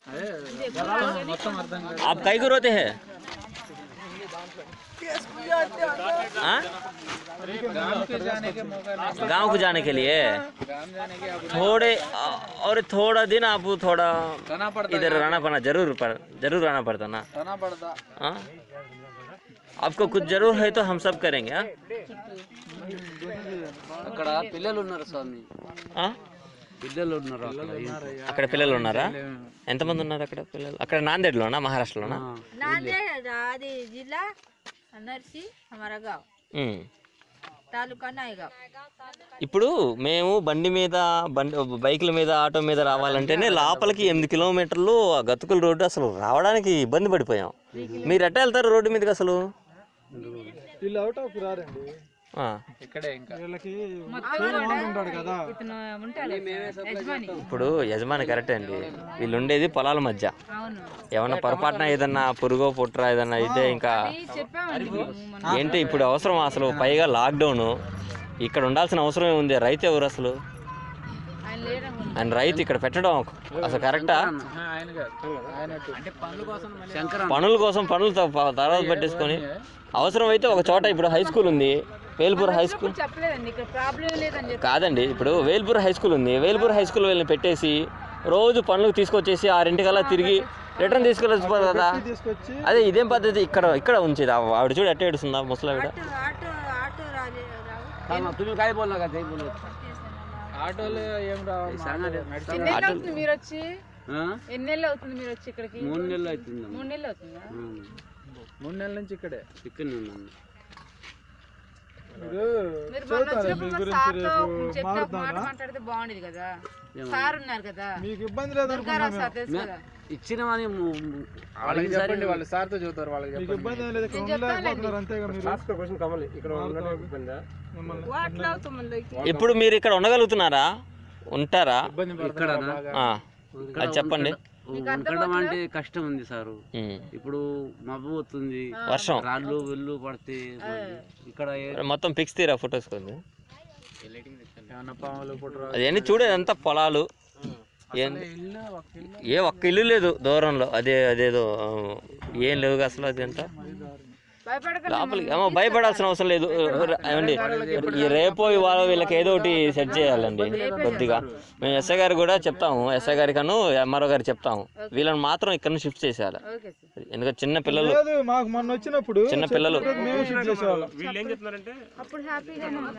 आप कई को रोते हैं हाँ? गांव को जाने के लिए थोड़े और थोड़ा दिन आप थोड़ा इधर रहना पड़ना जरूर पड़ जरूर रहना पड़ता ना हाँ? आपको कुछ जरूर है तो हम सब करेंगे हाँ? అక్కడ పిల్లలు ఉన్నారు స్వామి हाँ? పిల్లలు ఉన్నారు అక్కడ అక్కడ పిల్లలు ఉన్నారా ఎంతమంది ఉన్నారు అక్కడ పిల్లలు అక్కడ నాందేడ్లోనా మహారాష్ట్రలోనా नांदेड़ आदि जिला नरसी हमारा गांव ఉమ్. तालुका नायगांव ఇప్పుడు మేము బండి మీద బండి బైకుల మీద ఆటో మీద రావాలంటేనే లోపలికి ఎనిమిది కిలోమీటర్లు ఆ గతుకుల రోడ్డు అసలు రావడానికి ఇబ్బంది పడిపోయాం మీరు ఎట్ట వెళ్తారు రోడ్డు మీదకి అసలు వీళ్ళు అవుట్ ఆఫ్ రారండి ఆ. వీళ్ళకి ఓనర్ ఉంటాడు కదా ఇతను ఉంటాడు యజమాని ఇప్పుడు యజమాని కరెక్టే అండి వీళ్ళు ఉండేది పొలాల మధ్య అవును ఏమన్నా పొరపాటున ఏదన్నా పురుగో పుట్ర ఏదన్నా అయితే ఇంకా చెప్పామండి మేము మొన్న. ఏంటి ఇప్పుడు అవసరం అసలు పైగా లాక్డౌన్ ఇక్కడ ఉండాల్సిన అవసరం ఏముంది రైతు ఎవరు అసలు ఆయన లేరనుకుంటా ఆయన రైతు ఇక్కడ పెట్టడం అసలు కరెక్టా శంకర్ పనుల కోసం పనులు త- తర్వాత పెట్టేసుకొని అవసరం అయితే ఒక చోట ఇప్పుడు హై స్కూల్ ఉంది వేల్పూర్ హై స్కూల్ చెప్పలేదండి ఇక్కడ ప్రాబ్లం లేదని చెప్పి కాదండి ఇప్పుడు వేల్పూర్ హై స్కూల్ ఉంది వేల్పూర్ హై స్కూల్ వెళ్ళి పెట్టేసి రోజు పనులకు తీసుకొచ్చేసి ఆరింటికల్లా తిరిగి రిటర్న్ తీసుకెళ్ళిపోదు కదా తీసుకొచ్చి అదే ఇదేం పద్ధతి ఇక్కడ ఇక్కడ ఉంచేది ఆ- ఆవిడ చూడు ఎట్ట ఏడుస్తుందా ముసలావిడ ఆటో ఆటో ఆటో రాలే రావు तुम्ही काय बोलला का ते बोलत ఆటోలో ఏం రావు ఎన్నెళ్ళు అవుతుంది మీరు వచ్చి ఆ? ఎన్నెళ్ళు అవుతుంది మీరు వచ్చి ఇక్కడికి మూడు నెలలు అవుతుంది మూడు నెలలు అవుతుందా మూడు నెలల నుంచి ఇక్కడే ఇక్కడనే ఉన్నాను మీరు మీరు మొన్న వచ్చినప్పుడు మరి సార్తో చెప్పి ఒక మాట మాట్లాడితే బాగుండేది కదా సార్ ఉన్నారు కదా మీకు ఇబ్బంది లేదు దుర్గారావు సార్ తెలుసు కదా ఇచ్చినవని వాళ్ళకి చెప్పండి వాళ్ళ సార్తో చెబుతారు వాళ్ళకి మీకు ఇబ్బంది ఏం లేదు ఇక్కడ ఉండలేకపోతున్నారు అంతేగా మీరు మిమ్మల్ని ఇప్పుడు మీరు ఇక్కడ ఉండగలుగుతున్నారా ఉంటారా ఇక్కడ ఆ, అది చెప్పండి ఉండడం అంటే కష్టం ఉంది సారు ఉమ్. ఇప్పుడు మబ్బు పోతుంది వర్షం రాళ్ళు వెళ్ళు పడితే మళ్ళీ ఇక్కడ ఏ- మొత్తం పిక్స్ తీరా ఫొటోస్ కొంది ఏమన్నా పాములు పుట్ర అదన్నీ చూడేది అంతా పొలాలు ఏం ఏ ఒక్క ఇల్లు లేదు దూరంలో అదే అదేదో ఆ, ఏం లేవు అసలు అది అంతా భయపడకండి లోపలికి ఏమో భయపడాల్సిన అవసరం లేదు ఏమండి ఈ రేపో ఇవాళ వీళ్ళకి ఏదో ఒకటి సెట్ చేయాలండి కొద్దిగా మేము ఎస్ఐ గారు కూడా చెప్తాము ఎస్ఐ గారికి అను ఎంఆర్ఓ గారికి చెప్తాము వీళ్ళని మాత్రం ఇక్కడ నుంచి షిఫ్ట్ చేసేయాలి ఓకే సార్ ఎందుకంటే చిన్న పిల్లలు లేదు మాకు మొన్న వచ్చినప్పుడు చిన్న పిల్లలు మేము షిఫ్ట్ చేసేవాళ్ళం అప్పుడు హ్యాపీగానే ఉన్నారు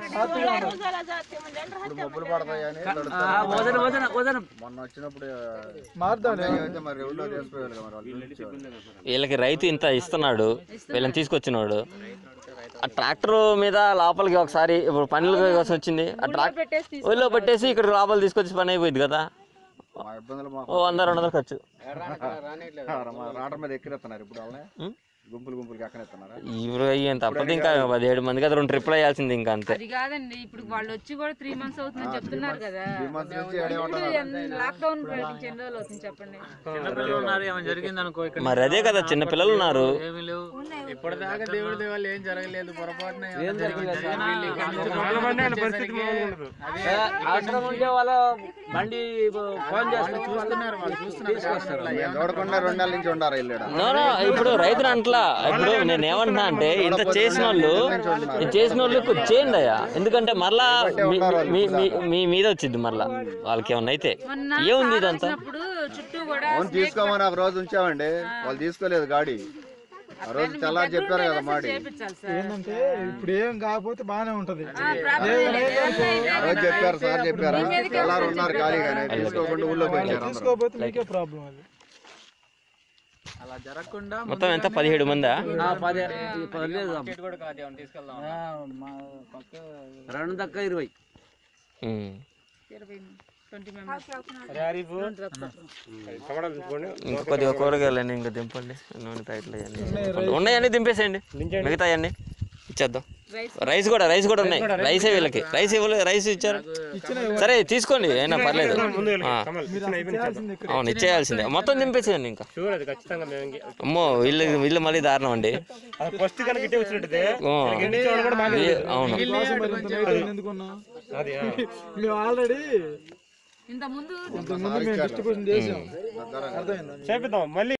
ఆ, వదన వదన వదన మారుదాం వీళ్ళకి రైతు ఇంత ఇస్తున్నాడు వీళ్ళని తీసుకొచ్చినాడు ఆ ట్రాక్టర్ మీద లోపలికి ఒకసారి ఇప్పుడు పనుల కోసం వచ్చింది ఆ ట్రాక్టర్ పెట్టేసి ఊళ్ళో పెట్టేసి ఇక్కడ లోపల తీసుకొచ్చి పని అయిపోయింది కదా ఓ వంద రెండు వందలు ఖర్చు రాటర్ మీద ఎక్కిరెత్తున్నారు ఇప్పుడు వాళ్ళని ఉం? గుంపులు గుంపులుగా ఎక్కడెత్తున్నారు ఇప్పుడు అయ్యేంత తప్పదు ఇంకా పదిహేడు మంది కదా రెండు ట్రిప్లు అయ్యాల్సింది ఇంకా అంతే అది కాదండి ఇప్పుడు వాళ్ళు వచ్చి కూడా త్రీ మంత్స్ అవుతుందని చెప్తున్నారు కదా మంత్స్ నుంచి ఏడే లాక్డౌన్ ప్రకటించి ఎన్ని రోజులు అవుతుంది చెప్పండి మరి అదే కదా చిన్న పిల్లలు ఉన్నారు ఇప్పటిదాకా దేవుడి దేవాలు ఏం జరగలేదు పొరపాటున ఏం జరగలేదు సార్. అవసరం ఉంటే వాళ్ళ బండి ఫోన్ చేస్తారు చూస్తున్నారు వాళ్ళు తీసుకొస్తారు చూడకుండా రెండు నెలల నుంచి ఉండారు ఇల్లు No, no, ఇప్పుడు రైతులు అంటలా ఇప్పుడు నేను ఏమంటున్నా అంటే ఇంత చేసిన వాళ్ళు ఇది చేసిన వాళ్ళు కొంచెం చేయండి అయ్యా ఎందుకంటే మరలా మీ- మీ- మీ- మీ మీద వచ్చింది మరలా వాళ్ళకి ఏమన్నా అయితే మొన్న ఏముంది ఇదంతా ఇప్పుడు చుట్టూ కూడా అవును తీసుకోమని ఒక రోజు ఉంచామండి వాళ్ళు తీసుకోలేదు గాడి ఆ రోజు తెల్లారి చెప్పారు కదా మాడి చేపించాలి సార్ ఏంటంటే ఇప్పుడు ఏం కాకపోతే బాగానే ఉంటది ఆ రోజు చెప్పారు సార్ చెప్పారు తెల్లారు ఉన్నారు ఖాళీగానే తీసుకోకుండా ఊళ్ళోకి వచ్చారు అందరూ. తీసుకోకపోతే మీకే ప్రాబ్లం అది మొత్తం ఎంత పదిహేడు మందా ఆ, పది పర్లేదు రెండు దక్క ఇరవై ఉమ్. ఇరవై ట్వంటీ మెంబర్స్ ఇంకా కొద్దిగా కూరగాయలండి ఇంకా దింపండి నూనె ప్యాకెట్లు అవన్నీ దింపండి. ఉన్నాయన్నీ దింపేసేయండి మిగతా అవన్నీ ఇచ్చేద్దాం రైస్ కూడా రైస్ కూడా ఉన్నాయి రైసే వీళ్ళకి రైస్ ఇవ్వలేదు రైస్ ఇచ్చారు సరే తీసుకోండి అయినా పర్లేదు ఆ. అవును ఇచ్చేయాల్సిందే మొత్తం దింపేసేయండి ఇంకా అమ్మో వీళ్ళు వీళ్ళు మళ్ళీ దారుణం అండి ఆ. వీ- అవును ఎందుకున్నా మేము ఆల్రెడీ ఇంత ముందు డిస్ట్రిబ్యూషన్ చేసాం చేపిద్దాం మళ్ళీ